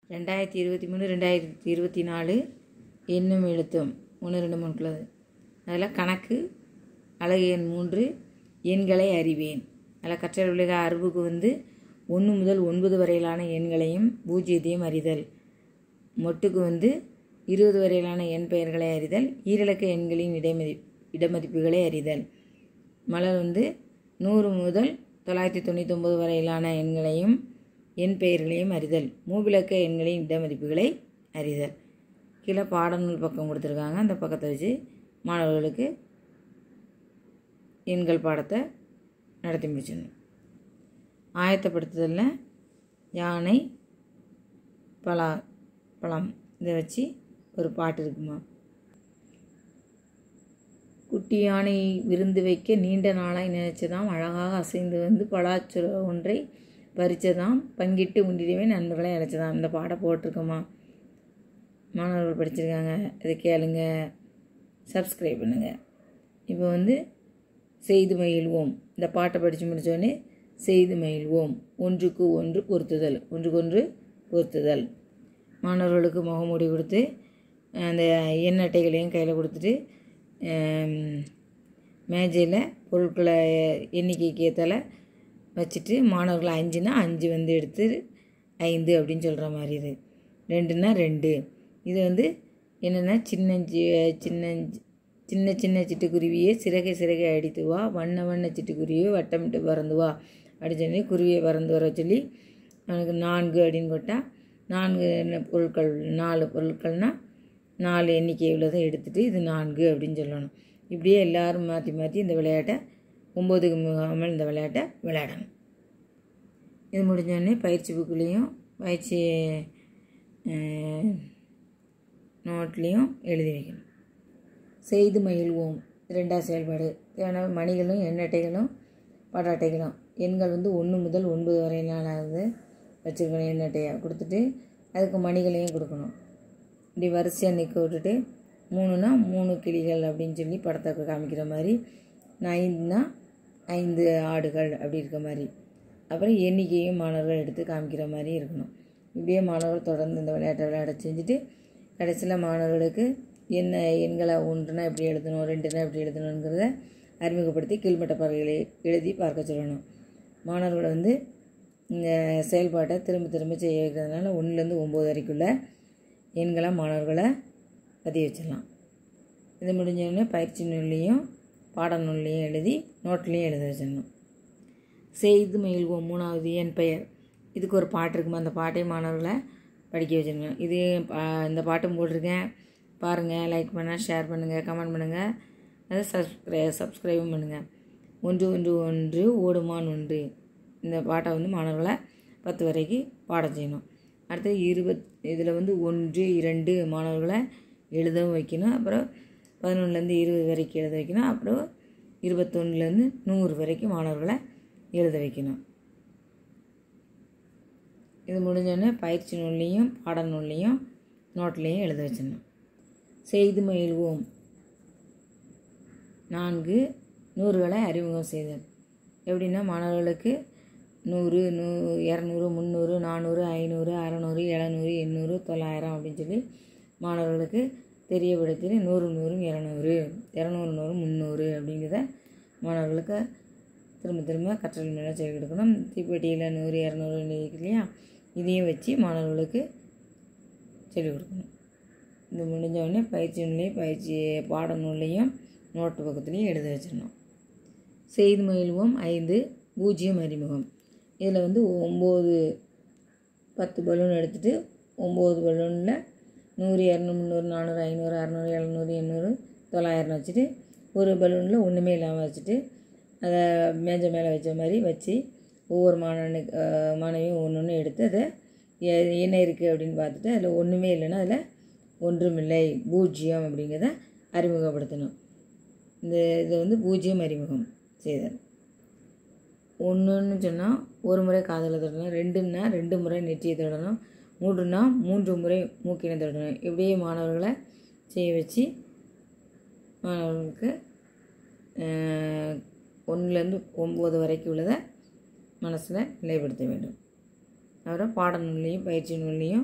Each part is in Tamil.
ரெண்டாயிரத்தி இருபத்தி மூணு ரெண்டாயிரத்தி இருபத்தி நாலு எண்ணும் எழுத்தும் ஒன்று ரெண்டு மூணு குள்ளது அதில் கணக்கு அழகு எண் மூன்று எண்களை அறிவேன் அதில் கற்றல் விலக அறிவுக்கு வந்து ஒன்று முதல் ஒன்பது வரையிலான எண்களையும் பூஜ்ஜியத்தையும் அறிதல் மொட்டுக்கு வந்து இருபது வரையிலான எண் பெயர்களை அறிதல் ஈரிலக்க எண்களின் இடைமதி இடமதிப்புகளை அறிதல் மலர் வந்து நூறு முதல் தொள்ளாயிரத்தி தொண்ணூத்தொம்பது வரையிலான எண்களையும் எண் பெயர்களையும் அறிதல் மூவிலக்க எண்களின் இடமதிப்புகளை அறிதல் கீழே பாடநூல் பக்கம் கொடுத்துருக்காங்க அந்த பக்கத்தை வச்சு மாணவர்களுக்கு எண்கள் பாடத்தை நடத்தி முடிச்சிடணும் ஆயத்தப்படுத்துதலில் யானை பலா பழம் இதை வச்சு ஒரு பாட்டு இருக்குமா குட்டி யானை விருந்து வைக்க நீண்ட நாளாய் நினைச்சதாம் அழகாக அசைந்து வந்து பலாச்சுர ஒன்றை பறிச்சதாம் பங்கிட்டு உண்டிடவே நண்பர்களை அழைச்சதாம் இந்த பாடம் போட்டிருக்கோமா மாணவர்கள் படிச்சிருக்காங்க இதை கேளுங்க சப்ஸ்கிரைப் பண்ணுங்கள் இப்போ வந்து செய்து மகிழ்வோம் இந்த பாட்டை படித்து முடித்தோடனே செய்து மகிழ்வோம் ஒன்றுக்கு ஒன்று பொருத்துதல் ஒன்றுக்கு ஒன்று பொருத்துதல் மாணவர்களுக்கு முகமூடி கொடுத்து அந்த எண் அட்டைகளையும் கையில் கொடுத்துட்டு மேஜையில் பொருட்களை எண்ணிக்கைக்கு ஏற்றால வச்சுட்டு மாணவர்கள் அஞ்சுனா அஞ்சு வந்து எடுத்து ஐந்து அப்படின்னு சொல்கிற மாதிரி இது ரெண்டுனா ரெண்டு இது வந்து என்னென்னா சின்ன சின்ன சின்ன சின்ன சிட்டுக்குருவியே சிறகை சிறகை அடித்து வா வண்ண வண்ண சிட்டுக்குருவியை வட்டமிட்டு பறந்து வா அப்படின்னு சொல்லி குருவியை பறந்து வர சொல்லி அவனுக்கு நான்கு அப்படின்னு போட்டால் நான்கு பொருட்கள் நாலு பொருட்கள்னால் நாலு எண்ணிக்கை உள்ளதை எடுத்துகிட்டு இது நான்கு அப்படின்னு சொல்லணும் இப்படியே எல்லோரும் மாற்றி மாற்றி இந்த விளையாட்டை ஒம்போதுக்கு முகாமல் இந்த விளையாட்டை விளையாடணும் இது முடிஞ்சோடனே பயிற்சி புக்குலேயும் பயிற்சி நோட்லேயும் எழுதி வைக்கணும் செய்து மகிழ்வோம் ரெண்டாவது செயல்பாடு தேவையான மணிகளும் எண்ணட்டைகளும் பட அட்டைகளும் எண்கள் வந்து ஒன்று முதல் ஒன்பது வரையிலானது வச்சுருக்கணும் எண் அட்டையாக கொடுத்துட்டு அதுக்கு மணிகளையும் கொடுக்கணும் இப்படி வரிசையாக நிற்க விட்டுட்டு மூணுனா மூணு கிளிகள் அப்படின்னு சொல்லி படத்தை காமிக்கிற மாதிரி ஐந்துனா ஐந்து ஆடுகள் அப்படி இருக்க மாதிரி அப்புறம் எண்ணிக்கையும் மாணவர்கள் எடுத்து காமிக்கிற மாதிரி இருக்கணும் இப்படியே மாணவர்கள் தொடர்ந்து இந்த விளையாட்டை விளையாட செஞ்சுட்டு கடைசியில் மாணவர்களுக்கு என்ன எண்களை ஒன்றுனா எப்படி எழுதணும் ரெண்டுனா எப்படி எழுதணுங்கிறத அறிமுகப்படுத்தி கீழ்மட்ட பறவைகளை எழுதி பார்க்க சொல்லணும் மாணவர்களை வந்து இந்த செயல்பாட்டை திரும்ப திரும்ப செய்ய வைக்கிறதுனால ஒன்றுலேருந்து ஒம்பது வரைக்குள்ள எண்களை மாணவர்களை பதிய வச்சிடலாம் இது முடிஞ்சோடனே பயிற்சி நூல்லையும் பாட நூல்லையும் எழுதி நோட்லேயும் எழுத வச்சிடணும் செய்து மகிழ்வோம் மூணாவது என் பெயர் இதுக்கு ஒரு பாட்டு இருக்குமா அந்த பாட்டை மாணவர்களை படிக்க வச்சுருங்க இது இந்த பாட்டும் போட்டிருக்கேன் பாருங்கள் லைக் பண்ணால் ஷேர் பண்ணுங்கள் கமெண்ட் பண்ணுங்கள் அதை சப்ஸ்கிரை சப்ஸ்கிரைபும் பண்ணுங்கள் ஒன்று ஒன்று ஒன்று ஓடுமான் ஒன்று இந்த பாட்டை வந்து மாணவர்களை பத்து வரைக்கும் பாட செய்யணும் அடுத்து இருபத் இதில் வந்து ஒன்று இரண்டு மாணவர்களை எழுதவும் வைக்கணும் அப்புறம் பதினொன்றுலேருந்து இருபது வரைக்கும் எழுத வைக்கணும் அப்புறம் இருபத்தொன்னுலேருந்து நூறு வரைக்கும் மாணவர்களை எழுத வைக்கணும் இது முடிஞ்சோடனே பயிற்சி நூல்லையும் பாட நூல்லையும் நோட்லேயும் எழுத வச்சிடணும் செய்து மகிழ்வோம் நான்கு நூறுகளை அறிமுகம் செய்தல் எப்படின்னா மாணவர்களுக்கு நூறு நூ இரநூறு முந்நூறு நானூறு ஐநூறு அறநூறு எழுநூறு எண்ணூறு தொள்ளாயிரம் அப்படின்னு சொல்லி மாணவர்களுக்கு தெரியப்படுத்தி நூறு நூறும் இரநூறு இரநூறு நூறு முந்நூறு அப்படிங்கிறத மாணவர்களுக்கு திரும்ப திரும்ப கற்றல் மேலே சொல்லி கொடுக்கணும் தீப்பெட்டியில் நூறு இரநூறு இருக்கு இல்லையா இதையும் வச்சு மாணவர்களுக்கு சொல்லிக் கொடுக்கணும் இது முடிஞ்ச உடனே பயிற்சி நூலையும் பயிற்சி பாட நூல்லையும் நோட்டு பக்கத்துலேயும் எழுத வச்சிடணும் செய்து மகிழ்வோம் ஐந்து பூஜ்ஜியம் அறிமுகம் இதில் வந்து ஒம்பது பத்து பலூன் எடுத்துகிட்டு ஒம்பது பலூனில் நூறு இரநூறு முந்நூறு நானூறு ஐநூறு அறநூறு எழுநூறு எண்ணூறு தொள்ளாயிரம் வச்சுட்டு ஒரு பலூனில் ஒன்றுமே இல்லாமல் வச்சுட்டு அதை மேஜை மேலே வச்ச மாதிரி வச்சு ஒவ்வொரு மாணவனுக்கு மாணவியும் ஒன்று ஒன்று எடுத்து அதை என்ன இருக்குது அப்படின்னு பார்த்துட்டு அதில் ஒன்றுமே இல்லைன்னா அதில் ஒன்றுமில்லை பூஜ்ஜியம் அப்படிங்கிறத அறிமுகப்படுத்தணும் இந்த இது வந்து பூஜ்ஜியம் அறிமுகம் செய்தல் ஒன்றுன்னு சொன்னால் ஒரு முறை காதலை தொடணும் ரெண்டுன்னா ரெண்டு முறை நெற்றியை தொடணும் மூன்றுனா மூன்று முறை மூக்கினை தொடணும் இப்படியே மாணவர்களை செய்ய வச்சு மாணவர்களுக்கு ஒன்றுலேருந்து ஒம்பது வரைக்கும் உள்ளதை மனசில் நிலைப்படுத்த வேண்டும் அப்புறம் பாட நூல்லையும் பயிற்சி நூல்லையும்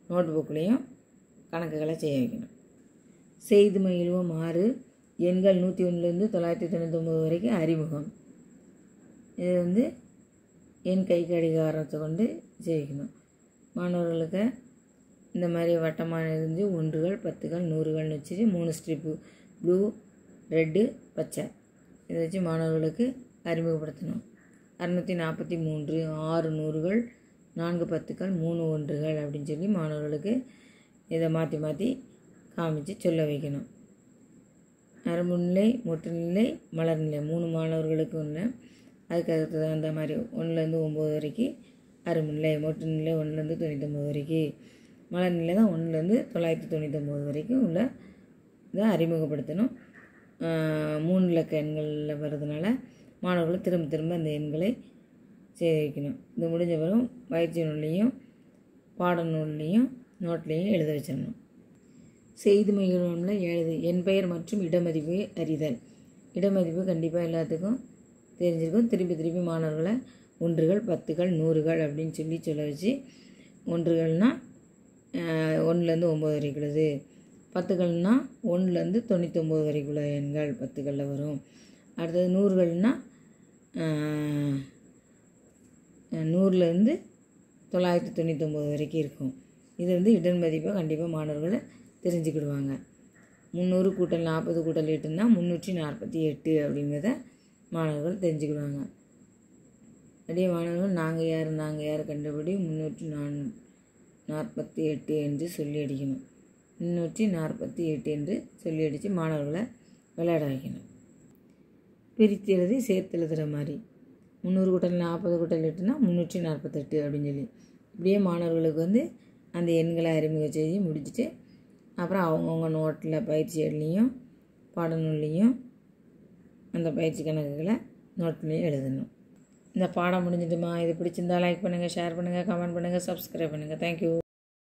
நோட் புக்லேயும் கணக்குகளை செய்ய வைக்கணும் செய்து மகிழ்வோம் ஆறு எண்கள் நூற்றி ஒன்றுலேருந்து தொள்ளாயிரத்தி தொண்ணூத்தொம்பது வரைக்கும் அறிமுகம் இது வந்து என் கை கடிகாரத்தை கொண்டு ஜெயிக்கணும் மாணவர்களுக்கு இந்த மாதிரி வட்டமாக இருந்து ஒன்றுகள் பத்துகள் நூறுகள்னு வச்சுட்டு மூணு ஸ்ட்ரிப்பு ப்ளூ ரெட்டு பச்சை இதை வச்சு மாணவர்களுக்கு அறிமுகப்படுத்தணும் அறுநூற்றி நாற்பத்தி மூன்று ஆறு நூறுகள் நான்கு பத்துக்கள் மூணு ஒன்றுகள் அப்படின்னு சொல்லி மாணவர்களுக்கு இதை மாற்றி மாற்றி காமிச்சு சொல்ல வைக்கணும் நரம்புநிலை மொட்டுநிலை மலர்நிலை மூணு மாணவர்களுக்கு ஒன்று அதுக்கு அதுக்கு தகுந்த மாதிரி ஒன்றுலேருந்து ஒம்பது வரைக்கும் அருமுநிலை மொட்டுநிலை ஒன்றுலேருந்து தொண்ணூத்தொம்பது வரைக்கும் மலர்நிலை தான் ஒன்றுலேருந்து தொள்ளாயிரத்தி தொண்ணூத்தொம்பது வரைக்கும் உள்ள இதை அறிமுகப்படுத்தணும் மூணு இலக்க எண்களில் வர்றதுனால மாணவர்கள் திரும்ப திரும்ப அந்த எண்களை செய்து வைக்கணும் இது முடிஞ்ச பிறகு பயிற்சி நூல்லையும் பாட நூல்லையும் நோட்லேயும் எழுத வச்சிடணும் செய்தி மகிழ்வில் எழுது என் பெயர் மற்றும் இடமதிப்பு அறிதல் இடமதிப்பு கண்டிப்பாக எல்லாத்துக்கும் தெரிஞ்சிருக்கும் திருப்பி திருப்பி மாணவர்களை ஒன்றுகள் பத்துகள் நூறுகள் அப்படின்னு சொல்லி சொல்ல வச்சு ஒன்றுகள்னால் ஒன்றுலேருந்து ஒம்பது வரைக்குள்ளது பத்துகள்னால் ஒன்றுலேருந்து தொண்ணூத்தொம்பது வரைக்குள்ள எண்கள் பத்துகளில் வரும் அடுத்தது நூறுகள்னால் நூறுலேருந்து தொள்ளாயிரத்தி தொண்ணூத்தொம்பது வரைக்கும் இருக்கும் இது வந்து இடர் மதிப்பை கண்டிப்பாக மாணவர்கள் தெரிஞ்சுக்கிடுவாங்க முந்நூறு கூட்டல் நாற்பது கூட்டல் எட்டுன்னா முந்நூற்றி நாற்பத்தி எட்டு அப்படிங்கிறத மாணவர்கள் தெரிஞ்சுக்கிடுவாங்க அப்படியே மாணவர்கள் நாங்கள் யார் நாங்கள் யார் கண்டபடி முந்நூற்றி நான் நாற்பத்தி எட்டு என்று சொல்லி அடிக்கணும் முந்நூற்றி நாற்பத்தி எட்டு என்று சொல்லி அடித்து மாணவர்களை விளையாட வைக்கணும் பிரித்து எழுதி சேர்த்து எழுதுகிற மாதிரி முந்நூறு கூட்டல் நாற்பது கூட்டல் எட்டுனா முந்நூற்றி நாற்பத்தெட்டு அப்படின்னு சொல்லி இப்படியே மாணவர்களுக்கு வந்து அந்த எண்களை அறிமுக செய்து முடிச்சுட்டு அப்புறம் அவங்கவுங்க நோட்டில் பயிற்சி எண்லையும் பாடநூல்லையும் அந்த பயிற்சி கணக்குகளை நோட்லேயும் எழுதணும் இந்த பாடம் முடிஞ்சிட்டுமா இது பிடிச்சிருந்தா லைக் பண்ணுங்கள் ஷேர் பண்ணுங்கள் கமெண்ட் பண்ணுங்கள் சப்ஸ்கிரைப் பண்ணுங்கள் தேங்க்யூ